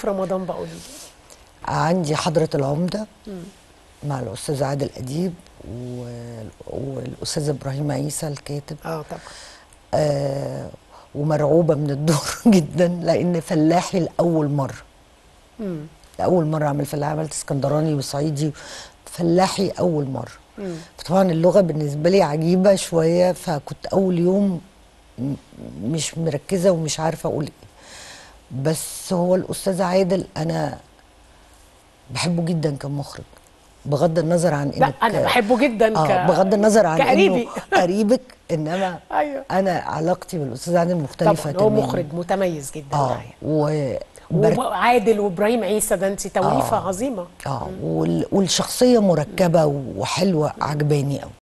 في رمضان بقى قولي لي عندي حضرة العمدة مع الأستاذ عادل أديب و- والأستاذ إبراهيم عيسى الكاتب اه طبعا آه ومرعوبة من الدور جدا لأن فلاحي لأول مرة مم. لأول مرة أعمل فلاحي عملت اسكندراني وصعيدي فلاحي أول مرة مم. طبعا اللغة بالنسبة لي عجيبة شوية فكنت أول يوم م- مش مركزة ومش عارفة أقول إيه بس هو الأستاذ عادل أنا بحبه جدا كمخرج بغض النظر عن لا إنك انا بحبه جدا آه ك... بغض النظر عن كقريبي. إنه قريبك إنما ايوه أنا علاقتي بالأستاذ عادل مختلفة طبعا هو تماماً. مخرج متميز جدا آه معايا و بر- وعادل وابراهيم عيسى ده انت توليفه آه. عظيمه اه وال- والشخصية مركبة وحلوة عجباني قوي